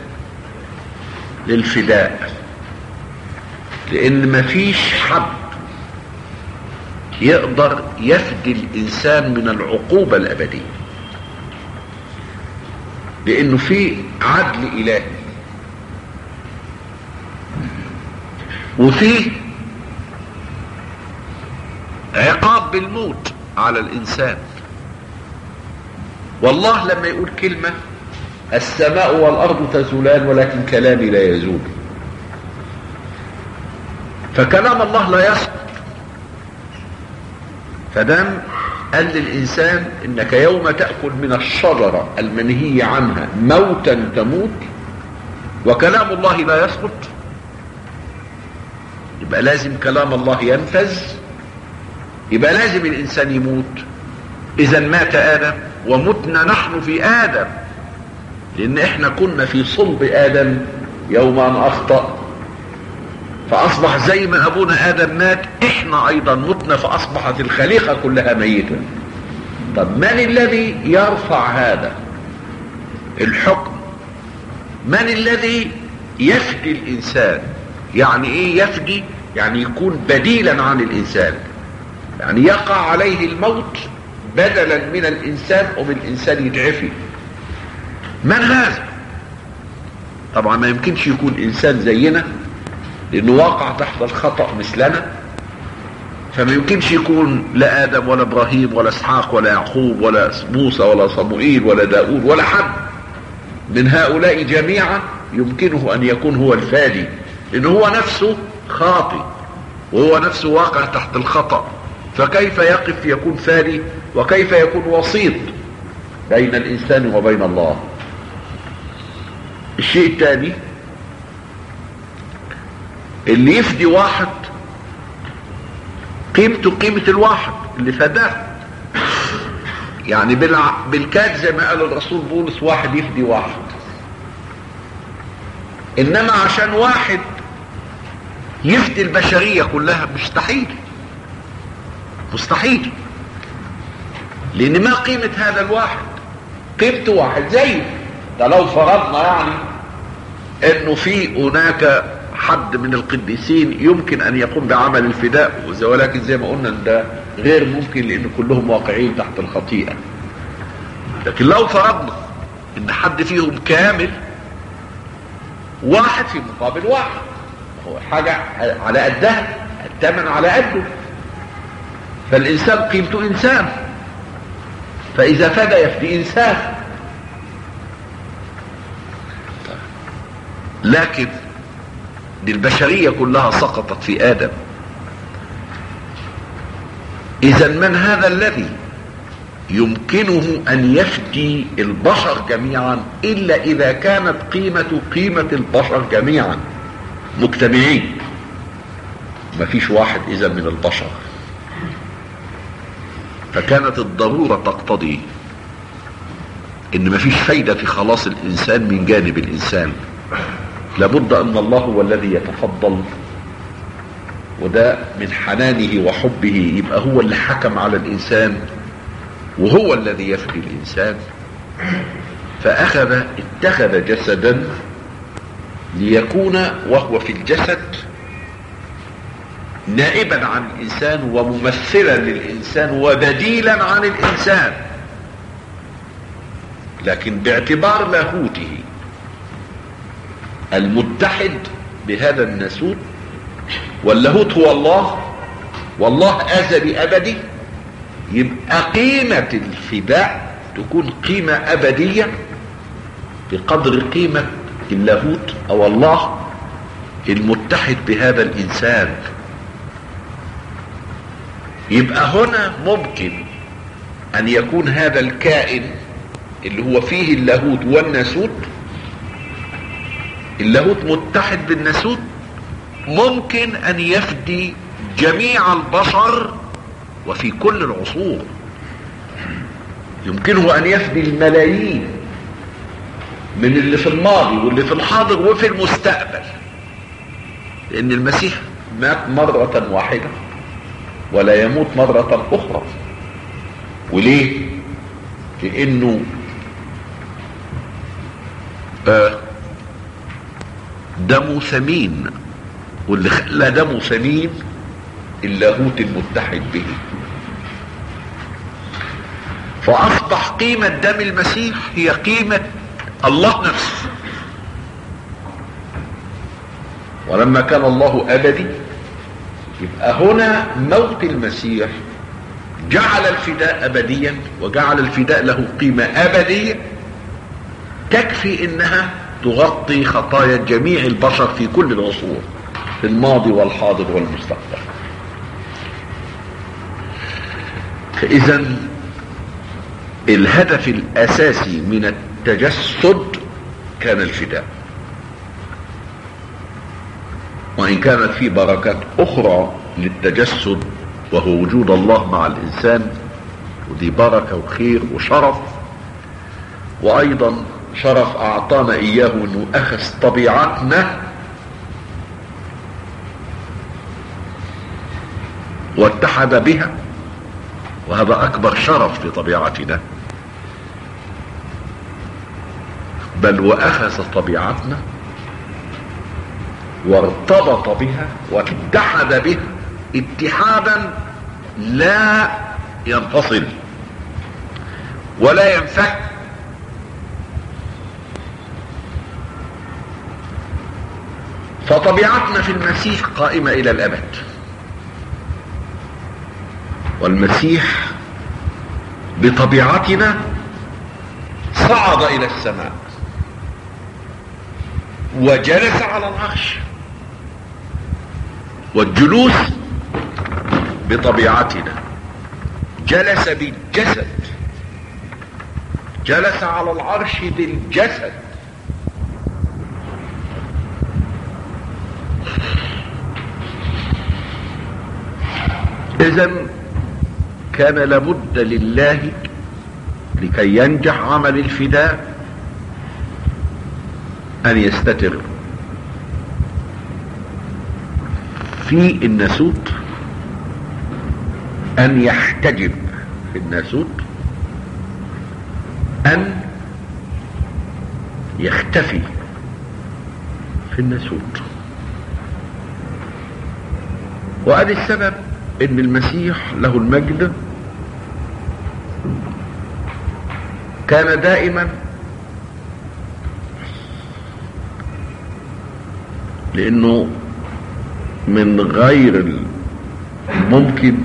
للفداء لان مفيش حد يقدر يفدي الانسان من العقوبة الابدية لانه في عدل الهي وفي عقاب بالموت على الانسان والله لما يقول كلمة السماء والارض تزولان ولكن كلامي لا يزول فكلام الله لا يسقط فدام قال للإنسان إنك يوم تأكل من الشجرة المنهي عنها موتا تموت وكلام الله لا يسقط يبقى لازم كلام الله ينفذ يبقى لازم الإنسان يموت إذا مات آدم ومتنا نحن في آدم لأن إحنا كنا في صلب آدم يوم أن أخطأ فأصبح زي ما أبونا آدم مات إحنا أيضا متنا فأصبحت الخليقة كلها ميتة طب من الذي يرفع هذا الحكم من الذي يفدي الإنسان يعني إيه يفدي يعني يكون بديلا عن الإنسان يعني يقع عليه الموت بدلا من الإنسان ومن الإنسان يتعفي من هذا طبعا ما يمكنش يكون إنسان زينا لانه واقع تحت الخطأ مثلنا فما يمكنش يكون لا ادم ولا ابراهيم ولا اسحاق ولا يعقوب ولا موسى ولا صموئيل ولا داود ولا حد من هؤلاء جميعا يمكنه ان يكون هو الفادي لانه هو نفسه خاطي وهو نفسه واقع تحت الخطأ فكيف يقف يكون فادي وكيف يكون وسيط بين الانسان وبين الله الشيء الثاني اللي يفدي واحد قيمته قيمة الواحد اللي فداه يعني بالع... بالكاد زي ما قال الرسول بولس واحد يفدي واحد انما عشان واحد يفدي البشرية كلها مستحيل مستحيل لان ما قيمة هذا الواحد قيمته واحد زيه ده لو فرضنا يعني انه في هناك حد من القديسين يمكن ان يقوم بعمل الفداء ولكن زي ما قلنا ده غير ممكن لان كلهم واقعين تحت الخطيئة لكن لو فرضنا ان حد فيهم كامل واحد في مقابل واحد هو حاجة على قدها الثمن على قده فالإنسان قيمته إنسان فإذا فدى يفدي إنسان لكن دي البشرية كلها سقطت في آدم إذا من هذا الذي يمكنه أن يفدي البشر جميعا إلا إذا كانت قيمة قيمة البشر جميعا مجتمعين مفيش واحد إذا من البشر فكانت الضرورة تقتضي ان مفيش فايدة في خلاص الانسان من جانب الانسان لابد ان الله هو الذي يتفضل وده من حنانه وحبه يبقى هو اللي حكم على الانسان وهو الذي يفدي الانسان فاخذ اتخذ جسدا ليكون وهو في الجسد نائبا عن الانسان وممثلا للانسان وبديلا عن الانسان لكن باعتبار لاهوته المتحد بهذا الناسوت واللاهوت هو الله والله ازلي ابدي يبقى قيمة الفداء تكون قيمة ابدية بقدر قيمة اللاهوت او الله المتحد بهذا الانسان يبقى هنا ممكن ان يكون هذا الكائن اللي هو فيه اللاهوت والناسوت اللاهوت متحد بالناسوت ممكن ان يفدي جميع البشر وفي كل العصور يمكنه ان يفدي الملايين من اللي في الماضي واللي في الحاضر وفي المستقبل لان المسيح مات مرة واحدة ولا يموت مرة اخرى وليه لانه آه دمه ثمين واللي خلى دمه ثمين اللاهوت المتحد به فاصبح قيمة دم المسيح هي قيمة الله نفسه ولما كان الله ابدي يبقى هنا موت المسيح جعل الفداء ابديا وجعل الفداء له قيمة ابدية تكفي انها تغطي خطايا جميع البشر في كل العصور في الماضي والحاضر والمستقبل فاذا الهدف الاساسي من التجسد كان الفداء وان كانت في بركات اخرى للتجسد وهو وجود الله مع الانسان ودي بركة وخير وشرف وايضا شرف اعطانا اياه انه اخذ طبيعتنا واتحد بها وهذا اكبر شرف لطبيعتنا بل واخذ طبيعتنا وارتبط بها واتحد بها اتحادا لا ينفصل ولا ينفك فطبيعتنا في المسيح قائمة الى الابد والمسيح بطبيعتنا صعد الى السماء وجلس على العرش والجلوس بطبيعتنا جلس بالجسد جلس على العرش بالجسد اذا كان لابد لله لكي ينجح عمل الفداء ان يستتر في الناسوت ان يحتجب في الناسوت ان يختفي في الناسوت وادي السبب ان المسيح له المجد كان دائما لانه من غير ممكن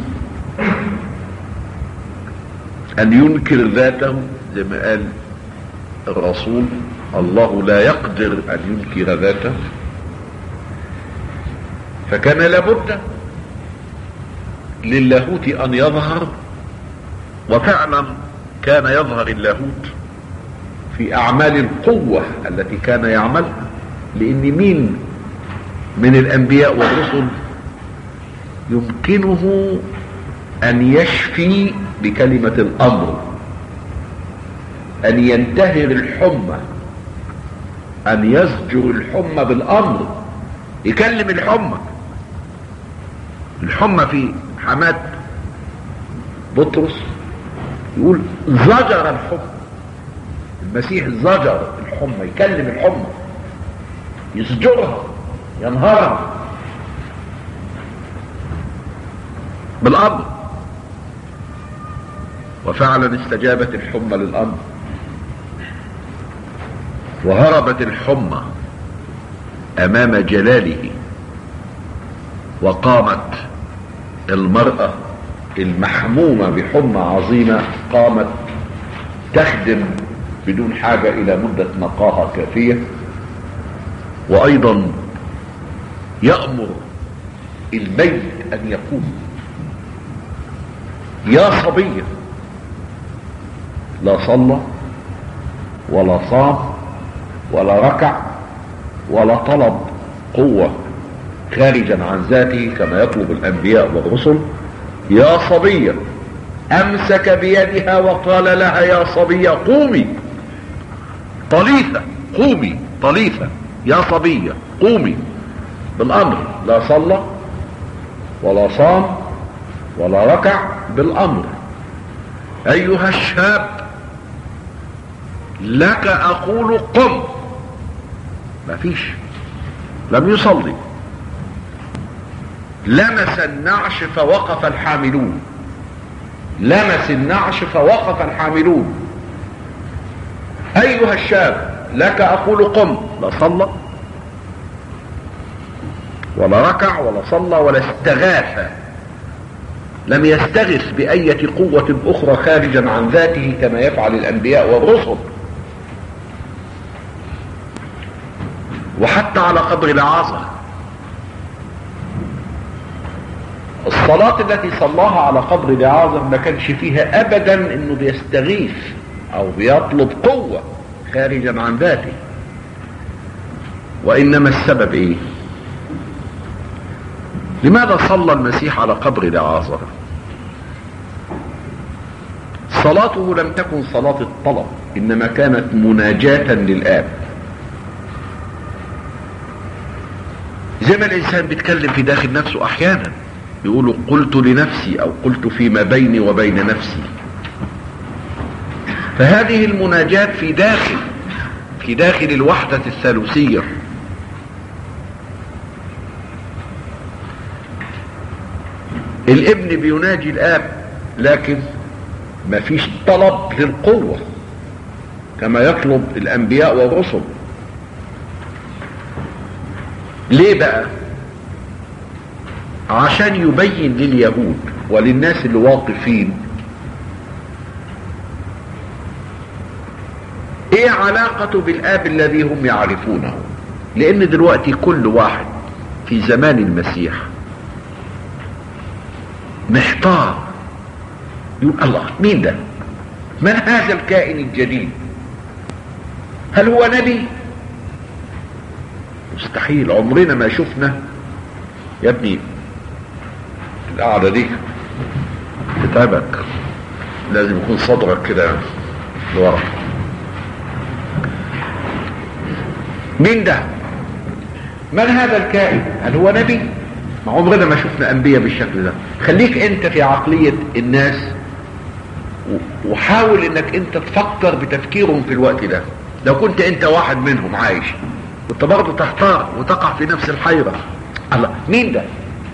ان ينكر ذاته زي ما قال الرسول الله لا يقدر ان ينكر ذاته فكان لابد للاهوت ان يظهر وفعلا كان يظهر اللاهوت في اعمال القوة التي كان يعملها لان مين من الانبياء والرسل يمكنه ان يشفي بكلمة الامر ان ينتهر الحمى ان يزجر الحمى بالامر يكلم الحمى الحمى في حماة بطرس يقول زجر الحمى المسيح زجر الحمى يكلم الحمى يزجرها ينهارها بالامر وفعلا استجابت الحمى للامر وهربت الحمى امام جلاله وقامت المرأة المحمومة بحمى عظيمة قامت تخدم بدون حاجة الى مدة نقاهة كافية وايضا يأمر الميت ان يقوم يا صبية لا صلى ولا صام ولا ركع ولا طلب قوة خارجا عن ذاته كما يطلب الانبياء والرسل يا صبية امسك بيدها وقال لها يا صبية قومي طليثة قومي طليثة يا صبية قومي بالامر لا صلى ولا صام ولا ركع بالامر ايها الشاب لك اقول قم ما فيش لم يصلي لمس النعش فوقف الحاملون لمس النعش فوقف الحاملون ايها الشاب لك اقول قم لا صلى ولا ركع ولا صلى ولا استغاث لم يستغث بأية قوة أخرى خارجا عن ذاته كما يفعل الأنبياء والرسل وحتى على قبر العازر الصلاة التي صلاها على قبر العازر ما كانش فيها أبدا إنه بيستغيث أو بيطلب قوة خارجا عن ذاته وإنما السبب إيه لماذا صلى المسيح على قبر لعازر صلاته لم تكن صلاة الطلب انما كانت مناجاة للآب زي ما الانسان بيتكلم في داخل نفسه احيانا يقول قلت لنفسي او قلت فيما بيني وبين نفسي فهذه المناجاة في داخل في داخل الوحدة الثالوثية الابن بيناجي الاب لكن ما فيش طلب للقوة كما يطلب الانبياء والرسل ليه بقى عشان يبين لليهود وللناس اللي واقفين ايه علاقته بالاب الذي هم يعرفونه لان دلوقتي كل واحد في زمان المسيح محتار يقول الله مين ده من هذا الكائن الجديد هل هو نبي مستحيل عمرنا ما شفنا يا ابني القعدة دي تتعبك لازم يكون صدرك كده لورا مين ده من هذا الكائن هل هو نبي ما عمرنا ما شفنا انبياء بالشكل ده خليك انت في عقلية الناس وحاول انك انت تفكر بتفكيرهم في الوقت ده لو كنت انت واحد منهم عايش كنت برضه تحتار وتقع في نفس الحيرة الله مين ده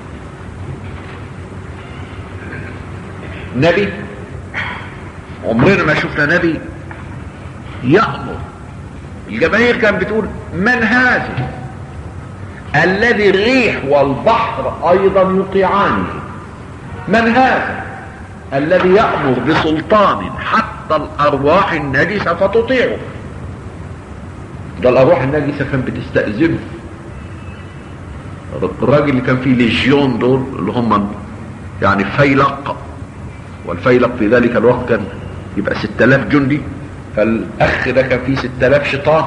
نبي عمرنا ما شفنا نبي يأمر الجماهير كانت بتقول من هذا الذي الريح والبحر ايضا يطيعانه من هذا الذي يأمر بسلطان حتى الأرواح النجسة فتطيعه ده الأرواح النجسة كانت بتستأذنه الراجل اللي كان فيه ليجيون دول اللي هم يعني فيلق والفيلق في ذلك الوقت كان يبقى 6000 جندي فالأخ ده كان فيه 6000 شيطان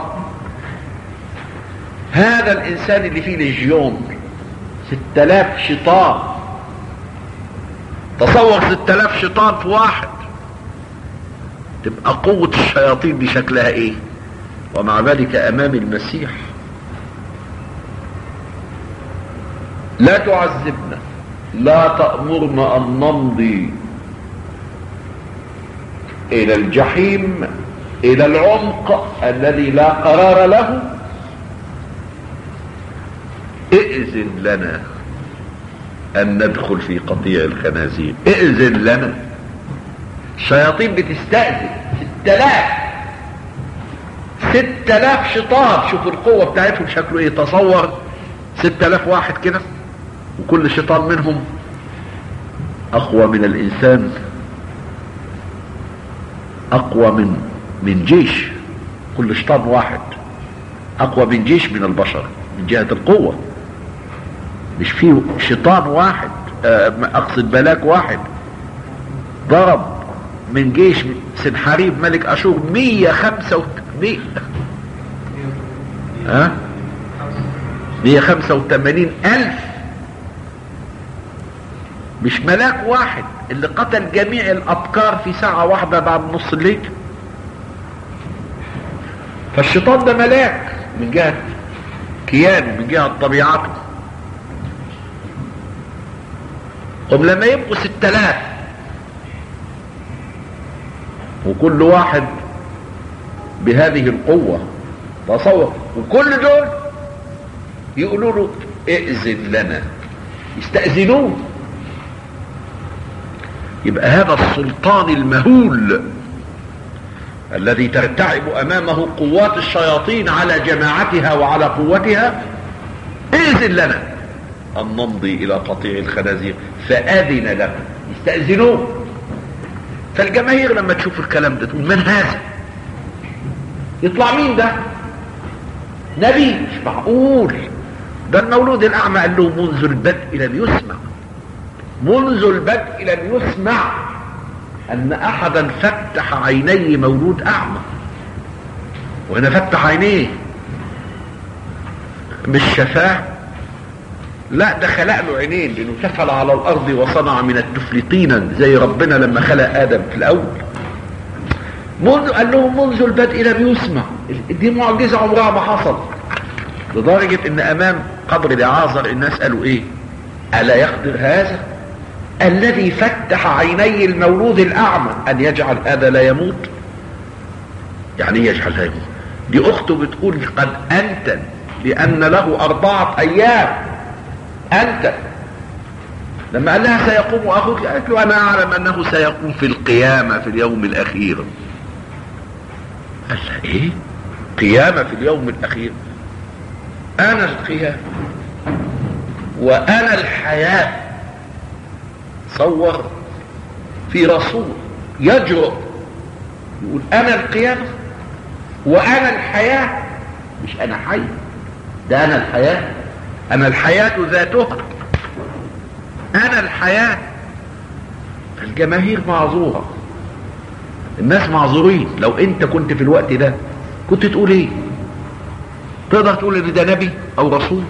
هذا الإنسان اللي فيه ليجيون 6000 شيطان تصور 6000 شيطان في واحد تبقى قوة الشياطين دي شكلها ايه ومع ذلك امام المسيح لا تعذبنا لا تأمرنا ان نمضي الى الجحيم الى العمق الذي لا قرار له ائذن لنا ان ندخل في قطيع الخنازير ائذن لنا الشياطين بتستأذن ست الاف ست الاف شيطان شوف القوة بتاعتهم شكله ايه تصور ست الاف واحد كده وكل شيطان منهم اقوى من الانسان اقوى من من جيش كل شيطان واحد اقوى من جيش من البشر من جهة القوة مش فيه شيطان واحد اقصد بلاك واحد ضرب من جيش سنحاريب ملك اشور مية خمسة وت... مية ها مية خمسة وتمانين الف مش ملاك واحد اللي قتل جميع الابكار في ساعة واحدة بعد نص الليل فالشيطان ده ملاك من جهة كيانه من جهة طبيعته هم لما يبقوا ست الاف وكل واحد بهذه القوة تصور وكل دول يقولوا له ائذن لنا يستأذنوه يبقى هذا السلطان المهول الذي ترتعب امامه قوات الشياطين على جماعتها وعلى قوتها ائذن لنا ان نمضي الى قطيع الخنازير فاذن لهم يستاذنوه فالجماهير لما تشوف الكلام ده تقول من هذا يطلع مين ده نبي مش معقول ده المولود الاعمى قال له منذ البدء لم يسمع منذ البدء لم يسمع ان احدا فتح عيني مولود اعمى وهنا فتح عينيه مش شفاه لا ده خلق له عينين لانه تفل على الارض وصنع من التفل طينا زي ربنا لما خلق ادم في الاول منذ قال لهم منذ البدء لم يسمع دي معجزه عمرها ما حصل لدرجه ان امام قبر لعازر الناس قالوا ايه الا يقدر هذا الذي فتح عيني المولود الاعمى ان يجعل هذا لا يموت يعني يجعل لا يموت دي اخته بتقول قد انتن لان له اربعه ايام انت لما قال لها سيقوم اخوك قالت له انا اعلم انه سيقوم في القيامه في اليوم الاخير قال لها ايه قيامه في اليوم الاخير انا القيامه وانا الحياه صور في رسول يجرؤ يقول انا القيامه وانا الحياه مش انا حي ده انا الحياه انا الحياة ذاتها انا الحياة الجماهير معذورة الناس معذورين لو انت كنت في الوقت ده كنت تقول ايه تقدر تقول ان ده نبي او رسول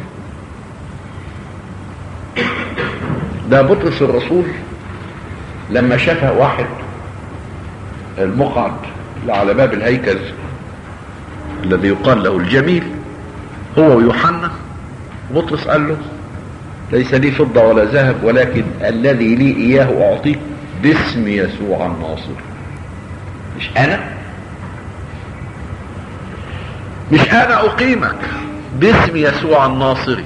ده بطرس الرسول لما شاف واحد المقعد اللي على باب الهيكل الذي يقال له الجميل هو ويوحنا بطرس قال له ليس لي فضة ولا ذهب ولكن الذي لي إياه أعطيك باسم يسوع الناصر مش أنا مش أنا أقيمك باسم يسوع الناصري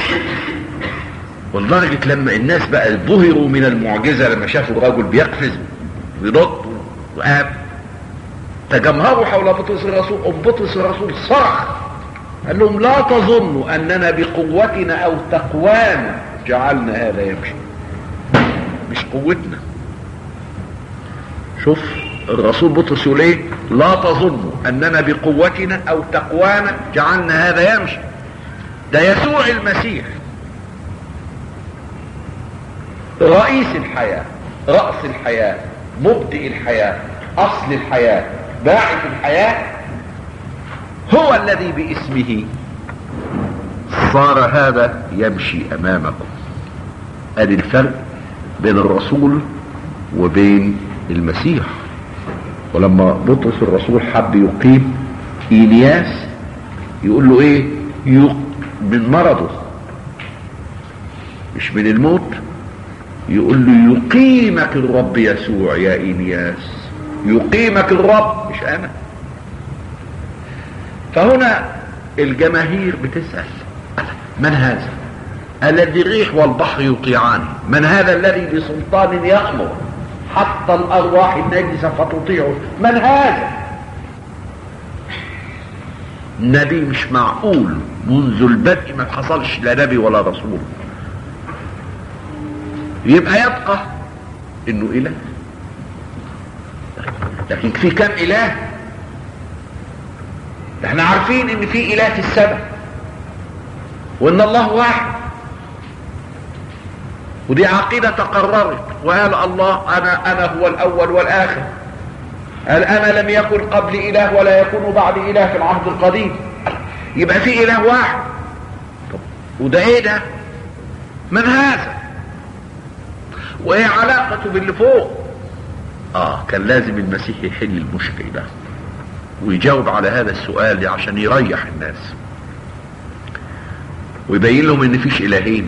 ولدرجة لما الناس بقى بهروا من المعجزة لما شافوا الرجل بيقفز وينط وقام تجمهروا حول بطرس الرسول أم بطرس الرسول صرخ قال لهم لا تظنوا اننا بقوتنا او تقوانا جعلنا هذا يمشي مش قوتنا شوف الرسول بطرس يقول ايه لا تظنوا اننا بقوتنا او تقوانا جعلنا هذا يمشي ده يسوع المسيح رئيس الحياة رأس الحياة مبدئ الحياة أصل الحياة باعث الحياة هو الذي باسمه صار هذا يمشي أمامكم ادي الفرق بين الرسول وبين المسيح ولما بطرس الرسول حب يقيم ايلياس يقول له ايه يق... من مرضه مش من الموت يقول له يقيمك الرب يسوع يا ايلياس يقيمك الرب مش انا فهنا الجماهير بتسأل من هذا الذي الريح والبحر يطيعان من هذا الذي بسلطان يأمر حتى الأرواح النجسة فتطيعه من هذا نبي مش معقول منذ البدء ما حصلش لا نبي ولا رسول يبقى يبقى انه اله لكن في كم اله احنا عارفين ان في اله في السماء وان الله واحد ودي عقيدة تقررت وقال الله انا انا هو الاول والاخر قال انا لم يكن قبل اله ولا يكون بعد اله في العهد القديم يبقى في اله واحد طب وده ايه ده من هذا وايه علاقته باللي فوق اه كان لازم المسيح يحل المشكل ده ويجاوب على هذا السؤال عشان يريح الناس ويبين لهم ان فيش الهين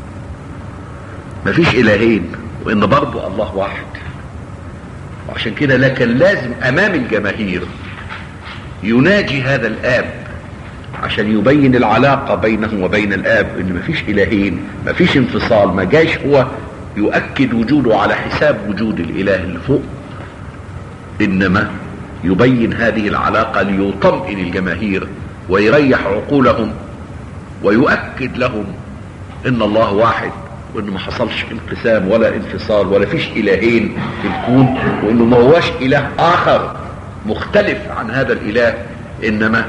مفيش الهين وان برضو الله واحد وعشان كده لكن لازم امام الجماهير يناجي هذا الاب عشان يبين العلاقة بينه وبين الاب ان مفيش الهين مفيش انفصال ما جاش هو يؤكد وجوده على حساب وجود الاله اللي فوق انما يبين هذه العلاقة ليطمئن الجماهير ويريح عقولهم ويؤكد لهم ان الله واحد وانه ما حصلش انقسام ولا انفصال ولا فيش الهين في الكون وانه ما هواش اله اخر مختلف عن هذا الاله انما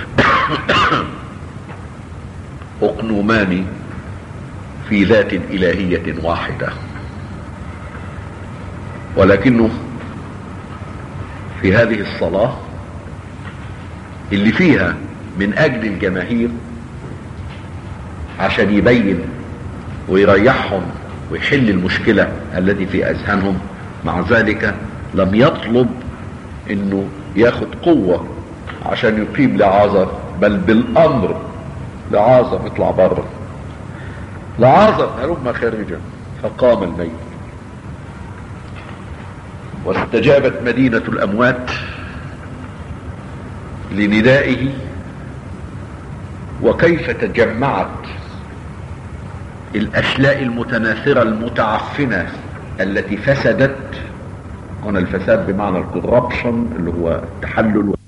اقنومان في ذات الهية واحدة ولكنه في هذه الصلاة اللي فيها من اجل الجماهير عشان يبين ويريحهم ويحل المشكلة التي في اذهانهم مع ذلك لم يطلب انه ياخد قوة عشان يقيم لعازر بل بالامر لعازر اطلع بره لعازر هلم خارجا فقام الميت واستجابت مدينة الاموات لندائه وكيف تجمعت الاشلاء المتناثرة المتعفنة التي فسدت هنا الفساد بمعنى الكوربشن اللي هو التحلل